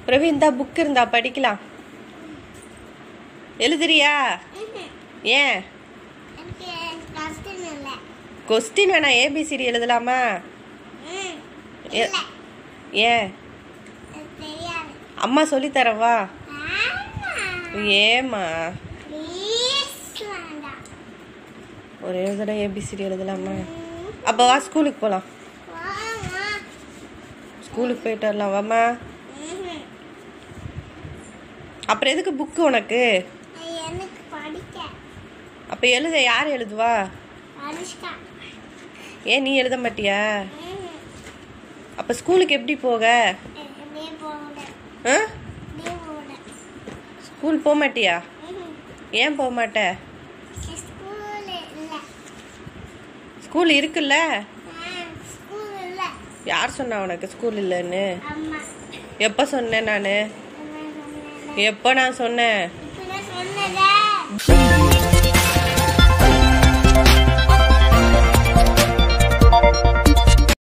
பிரவீன் தான் புக் இருந்தா படிக்கலாம் எழுதுறியா ஏன் எனக்கு கஷ்டம் இல்லை கொஸ்டின் வேணாம் ஏபிசிடி எழுதலாமா ம் ஏ- இல்லை ஏன் எனக்கு தெரியாது அம்மா சொல்லித் தரவா வேண்டாம் ஏம்மா ப்ளீஸ் வேண்டாம் ஒரே ஒரு தடவை ஏபிசிடி எழுதலாமா அப்போ வா ஸ்கூலுக்கு போகலாம் வாமா ஸ்கூலுக்கு போயிட்டு வரலாம் வாம்மா ம்ஹும். அப்புறம் எதுக்கு புக்கு உனக்கு எனக்கு படிக்க அப்போ எழுத யார் எழுதுவா அனுஷ்கா ஏன் நீ எழுத மாட்டியா ம்ஹும். அப்போ ஸ்கூலுக்கு எப்படி போக அப்படியே போகல ஆ அப்படியே போகல ஸ்கூல் போக மாட்டியா ம்ஹும். ஏன் போக மாட்ட ஸ்கூல் இல்லை ஸ்கூல் இருக்குல்ல ஆ ஸ்கூல் இல்லை யார் சொன்னா உனக்கு ஸ்கூல் இல்லைன்னு அம்மா எப்போ சொன்னேன் நான் அம்மா சொன்னேன் எப்போ நான் சொன்னேன் இப்போ நான் சொன்னதா